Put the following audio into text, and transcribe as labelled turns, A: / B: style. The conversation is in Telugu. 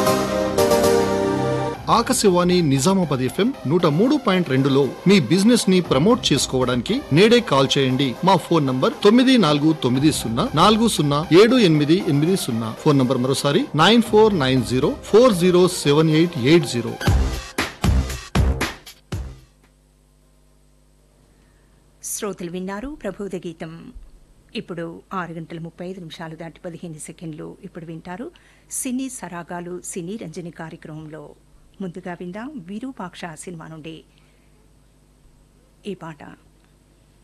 A: ఆకాశవాణి నిజామాబాద్ ఎఫ్ఎం నూట మూడు పాయింట్ రెండులో మీ బిజినెస్ ని ప్రమోట్ చేసుకోవడానికి నేడే కాల్ చేయండి మా ఫోన్ నంబర్ తొమ్మిది నాలుగు తొమ్మిది సున్నా నాలుగు సున్నా ఏడు ఎనిమిది ఎనిమిది సున్నా ఫోన్ నంబర్ మరోసారి nine four nine zero four zero seven eight eight zero
B: శ్రోతలు విన్నారు ప్రబోధ గీతం ఇప్పుడు ఆరు గంటల ముప్పై ఐదు నిమిషాలు దాటి పదిహేను సెకండ్లు ఇప్పుడు వింటారు సినీ సరాగాలు సినీ రంజని కార్యక్రమంలో ముందుగా విందాం విరూపాక్ష సినిమా నుండి ఈ పాట